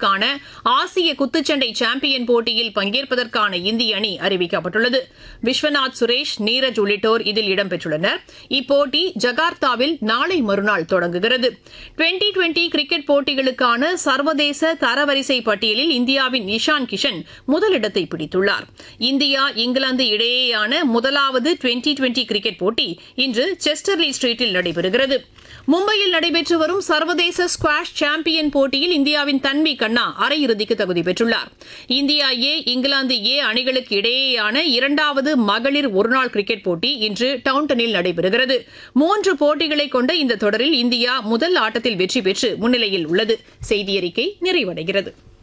ஆண்டுகளுக்கான ஆசிய குத்துச்சண்டை சாம்பியன் போட்டியில் பங்கேற்பதற்கான இந்திய அணி அறிவிக்கப்பட்டுள்ளது விஸ்வநாத் சுரேஷ் நீரஜ் உள்ளிட்டோர் இதில் இடம்பெற்றுள்ளனர் இப்போட்டி ஜகார்த்தாவில் நாளை மறுநாள் தொடங்குகிறது டுவெண்டி டுவெண்டி கிரிக்கெட் போட்டிகளுக்கான சர்வதேச தரவரிசை பட்டியலில் இந்தியாவின் இஷான் கிஷன் முதலிடத்தை பிடித்துள்ளார் இந்தியா இங்கிலாந்து இடையேயான முதலாவது டுவெண்டி டுவெண்டி கிரிக்கெட் போட்டி இன்று செஸ்டர்லி ஸ்ட்ரீட்டில் நடைபெறுகிறது மும்பையில் நடைபெற்று வரும் சர்வதேச ஸ்குவாஷ் சாம்பியன் போட்டியில் இந்தியாவின் தன்வி கண்ணா அரையிறுதிக்கு தகுதி பெற்றுள்ளார் இந்தியா ஏ இங்கிலாந்து ஏ அணிகளுக்கு இடையேயான இரண்டாவது மகளிர் ஒருநாள் கிரிக்கெட் போட்டி இன்று டவுன்டனில் நடைபெறுகிறது மூன்று போட்டிகளை கொண்ட இந்த தொடரில் இந்தியா முதல் ஆட்டத்தில் வெற்றி பெற்று முன்னிலையில் உள்ளது செய்தியறிக்கை நிறைவடைகிறது